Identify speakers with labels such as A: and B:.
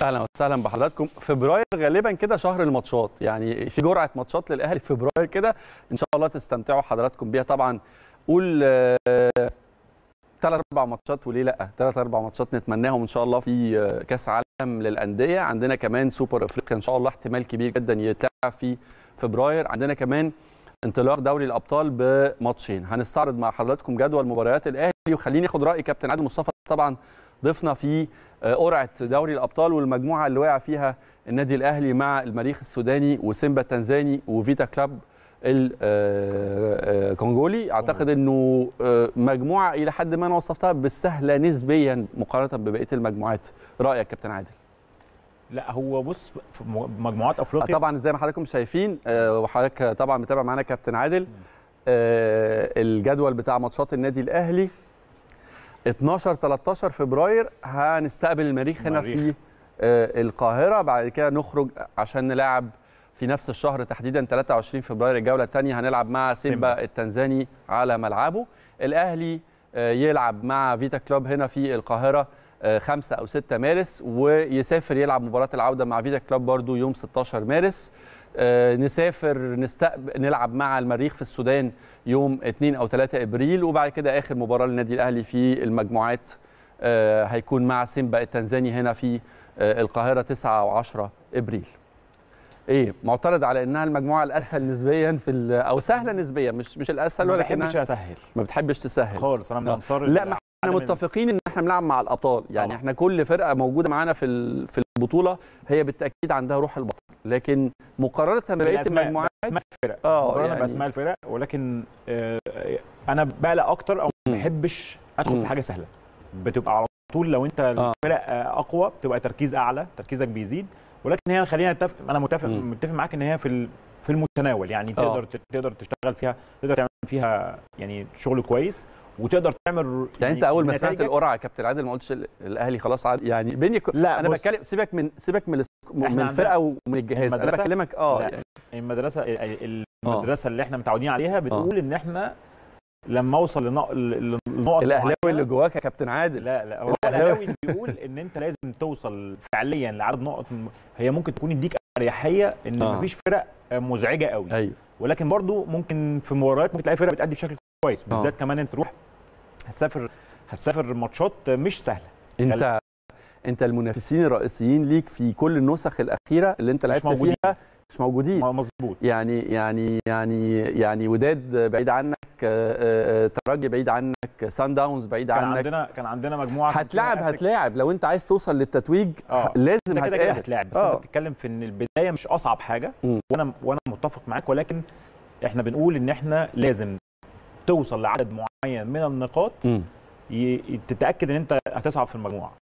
A: اهلا وسهلا بحضراتكم فبراير غالبا كده شهر الماتشات يعني في جرعه ماتشات للاهلي في فبراير كده ان شاء الله تستمتعوا حضراتكم بيها طبعا قول ثلاث اربع ماتشات وليه لا ثلاث اربع ماتشات نتمناهم ان شاء الله في آه، كاس عالم للانديه عندنا كمان سوبر افريقيا ان شاء الله احتمال كبير جدا يتلعب في فبراير عندنا كمان انطلاق دوري الابطال بماتشين هنستعرض مع حضراتكم جدول مباريات الاهلي وخليني اخد راي كابتن عادل مصطفى طبعا ضيفنا في آه، قرعه دوري الابطال والمجموعه اللي وقع فيها النادي الاهلي مع المريخ السوداني وسيمبا التنزاني وفيتا كلاب الكونغولي اعتقد انه آه، مجموعه الى حد ما انا وصفتها بالسهله نسبيا مقارنه ببقيه المجموعات رايك كابتن عادل
B: لا هو بص في م- مجموعات افريقيا
A: طبعا زي ما حضراتكم شايفين آه، وحضرتك طبعا متابع معانا كابتن عادل آه، الجدول بتاع ماتشات النادي الاهلي 12 13 فبراير هنستقبل المريخ هنا
B: المريخ.
A: في آه، القاهره بعد كده نخرج عشان نلعب في نفس الشهر تحديدا 23 فبراير الجوله الثانيه هنلعب مع سيمبا
B: سيمبا.
A: التنزاني على ملعبه الاهلي آه، يلعب مع فيتا كلوب هنا في القاهره 5 او 6 مارس ويسافر يلعب مباراه العوده مع فيتا كلوب برضو يوم 16 مارس آه، نسافر نستقبل نلعب مع المريخ في السودان يوم 2 او 3 ابريل وبعد كده اخر مباراه للنادي الاهلي في المجموعات آه، هيكون مع سيمبا التنزاني هنا في آه، القاهره 9 و10 ابريل ايه معترض على انها المجموعه الاسهل نسبيا في ال- او سهله نسبيا مش مش الاسهل
B: ما
A: ولكنها
B: بحبش اسهل
A: ما بتحبش تسهل
B: خالص انا من
A: لا.
B: انصار
A: لا ما احنا
B: عدم
A: متفقين ان احنا بنلعب مع الابطال يعني
B: طبعا.
A: احنا كل فرقه موجوده معانا في ال- في البطوله هي بالتاكيد عندها روح البطل لكن مقارنه ببقيه
B: بالأسماء-
A: المجموعات
B: باسماء الفرق
A: اه
B: مقارنه
A: يعني
B: باسماء الفرق ولكن آه، انا بقلق اكتر او ما
A: مم.
B: بحبش ادخل
A: مم.
B: في حاجه سهله بتبقى على طول لو انت الفرق آه، اقوى بتبقى تركيز اعلى تركيزك بيزيد ولكن هي خلينا نتفق انا متفق
A: مم.
B: متفق معاك ان هي في ال- في المتناول يعني
A: آه.
B: تقدر تقدر تشتغل فيها تقدر تعمل فيها يعني شغل كويس وتقدر تعمل
A: يعني انت اول ما سمعت
B: نتائجك-
A: القرعه يا كابتن عادل ما قلتش ال- الاهلي خلاص عاد يعني بيني ك...
B: لا
A: انا
B: بص،
A: بتكلم سيبك من سيبك من الس- من
B: عندنا-
A: الفرقه ومن الجهاز انا
B: المدرسة؟
A: بكلمك اه
B: لا.
A: يعني
B: المدرسه المدرسه اللي احنا متعودين عليها بتقول ان احنا لما اوصل لنق- لنقط
A: الاهلاوي
B: معينة-
A: اللي جواك يا كابتن عادل
B: لا لا هو
A: الأهلاوي-
B: الاهلاوي بيقول ان انت لازم توصل فعليا لعدد نقط م- هي ممكن تكون يديك اريحيه ان
A: آه.
B: مفيش فرق مزعجه قوي
A: ايوه
B: ولكن برضو ممكن في مباريات ممكن تلاقي فرق بتأدي بشكل كويس
A: آه.
B: بالذات كمان انت تروح هتسافر هتسافر ماتشات مش سهله
A: انت انت المنافسين الرئيسيين ليك في كل النسخ الاخيره اللي انت لعبت
B: موجودين.
A: فيها مش موجودين
B: مظبوط
A: يعني يعني يعني يعني وداد بعيد عنك آه، آه، ترجي بعيد عنك سان داونز بعيد
B: كان
A: عنك
B: عندنا كان عندنا مجموعه كان
A: هتلاعب
B: فيها أسك-
A: هتلاعب لو انت عايز توصل للتتويج
B: آه.
A: لازم
B: انت كده كده
A: هتقابل
B: هتلاعب بس
A: آه.
B: انت بتتكلم في ان البدايه مش اصعب حاجه
A: مم.
B: وانا وانا متفق معاك ولكن احنا بنقول ان احنا لازم توصل لعدد معين من النقاط
A: مم.
B: ي- تتاكد ان انت هتصعد في المجموعه